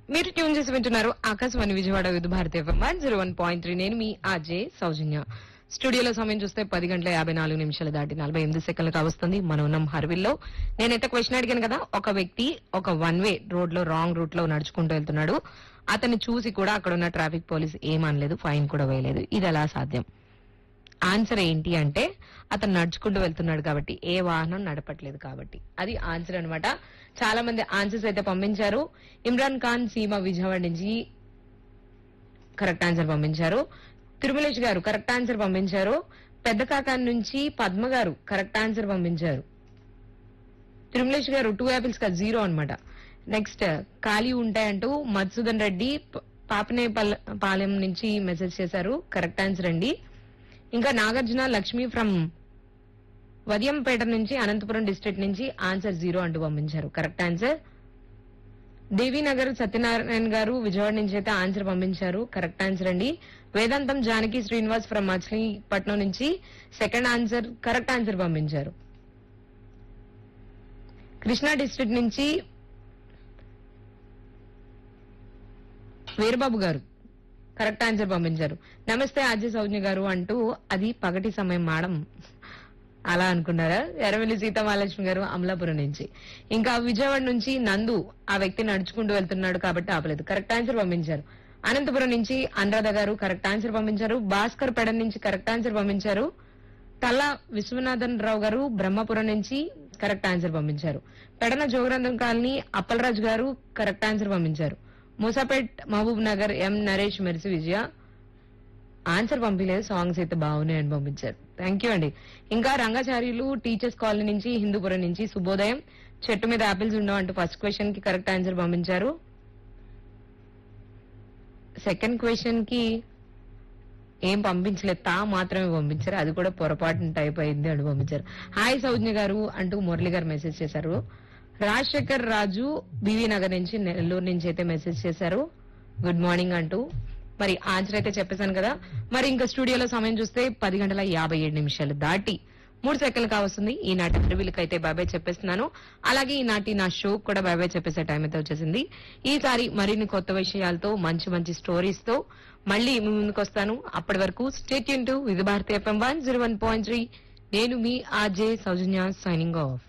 మీరు ట్యూన్ చేసి వింటున్నారు Akashvani Vijayawada Vividh Bharati FM one zero one point three నేను మీ ఆజే సౌజన్య స్టూడియోలో సమయం చూస్తే పది గంటల యాభై నాలుగు నిమిషాలు దాటి నలభై ఎనిమిది సెకండ్లు కావస్తుంది మనం ఉన్నాం హర్విల్లో నేనైతే క్వశ్చన్ అడిగాను కదా ఒక వ్యక్తి ఒక వన్ వే రోడ్ లో రాంగ్ రూట్ లో నడుచుకుంటూ వెళ్తున్నాడు అతన్ని చూసి కూడా అక్కడ ఉన్న ట్రాఫిక్ పోలీస్ ఏమనలేదు ఫైన్ కూడా వేయలేదు ఇది ఎలా సాధ్యం ఆన్సర్ ఏంటి అంటే అతను నడుచుకుంటూ వెళ్తున్నాడు కాబట్టి ఏ వాహనం నడపట్లేదు కాబట్టి అది ఆన్సర్ అన్నమాట చాలా మంది ఆన్సర్స్ అయితే పంపించారు ఇమ్రాన్ ఖాన్ సీమ విజయవాడ నుంచి కరెక్ట్ ఆన్సర్ పంపించారు తిరుమలేష్ గారు కరెక్ట్ ఆన్సర్ పంపించారు పెద్ద కాకాన్ నుంచి పద్మ గారు కరెక్ట్ ఆన్సర్ పంపించారు తిరుమలేష్ గారు టూ యాపిల్స్ కా జీరో అన్నమాట నెక్స్ట్ ఖాళీ ఉంటాయంటూ మధుసూదన్ రెడ్డి ప- పాపనేపల్- పాలెం నుంచి మెసేజ్ చేశారు కరెక్ట్ ఆన్సర్ అండి ఇంకా నాగార్జున లక్ష్మి ఫ్రమ్ వదియంపేట నుంచి అనంతపురం డిస్ట్రిక్ట్ నుంచి ఆన్సర్ జీరో అంటూ పంపించారు కరెక్ట్ ఆన్సర్ దేవీనగర్ సత్యనారాయణ గారు విజయవాడ నుంచి అయితే ఆన్సర్ పంపించారు కరెక్ట్ ఆన్సర్ అండి వేదాంతం జానకి శ్రీనివాస్ ఫ్రమ్ మచిలీపట్నం నుంచి సెకండ్ ఆన్సర్ కరెక్ట్ ఆన్సర్ పంపించారు కృష్ణా డిస్ట్రిక్ట్ నుంచి వీరబాబు గారు కరెక్ట్ ఆన్సర్ పంపించారు నమస్తే అజయ్ సౌజ్ఞ గారు అంటూ అది పగటి సమయం మేడం అలా అనుకున్నారా ఎర్రవెల్లి సీతామహాలక్ష్మి గారు అమలాపురం నుంచి ఇంకా విజయవాడ నుంచి నందు ఆ వ్యక్తి నడుచుకుంటూ వెళ్తున్నాడు కాబట్టి ఆపలేదు కరెక్ట్ ఆన్సర్ పంపించారు అనంతపురం నుంచి అనురాధ గారు కరెక్ట్ ఆన్సర్ పంపించారు భాస్కర్ పెడ నుంచి కరెక్ట్ ఆన్సర్ పంపించారు తల్లా విశ్వనాథన్ రావు గారు బ్రహ్మపురం నుంచి కరెక్ట్ ఆన్సర్ పంపించారు పెడన జోగరంధం కాలనీ అప్పలరాజు గారు కరెక్ట్ ఆన్సర్ పంపించారు మూసాపేట్ మహబూబ్ నగర్ ఎం నరేష్ మెరిసి విజయ ఆన్సర్ పంపించలేదు సాంగ్స్ అయితే బాగున్నాయి అని పంపించారు థ్యాంక్ యూ అండి ఇంకా రంగాచార్యులు టీచర్స్ కాలనీ నుంచి హిందూపురం నుంచి శుభోదయం చెట్టు మీద ఆపిల్స్ ఉండవు అంటూ ఫస్ట్ క్వశ్చన్ కి కరెక్ట్ ఆన్సర్ పంపించారు సెకండ్ క్వశ్చన్ కి ఏం పంపించలేదు తా మాత్రమే పంపించారు అది కూడా పొరపాటున టైప్ అయింది అని పంపించారు హాయ్ సౌజ్ఞ గారు అంటూ మురళి గారు మెసేజ్ చేశారు రాజశేఖర్ రాజు బీవీ నగర్ నుంచి నెల్లూరు నుంచి అయితే మెసేజ్ చేశారు గుడ్ మార్నింగ్ అంటూ మరి ఆన్సర్ అయితే చెప్పేశాను కదా మరి ఇంకా స్టూడియోలో సమయం చూస్తే పది గంటల యాభై ఏడు నిమిషాలు దాటి మూడు సెకండ్లు కావస్తుంది ఈనాటి ఇంటర్వ్యూలకి అయితే బాబాయ్ చెప్పేస్తున్నాను అలాగే ఈనాటి నా షో కూడా బాబాయ్ చెప్పేసే టైం అయితే వచ్చేసింది ఈసారి మరిన్ని కొత్త విషయాలతో మంచి మంచి స్టోరీస్ తో మళ్ళీ మీ ముందుకు వస్తాను అప్పటి వరకు stay to Vividh Bharati FM one zero one point three నేను మీ ఆర్జే సౌజన్య సైనింగ్ ఆఫ్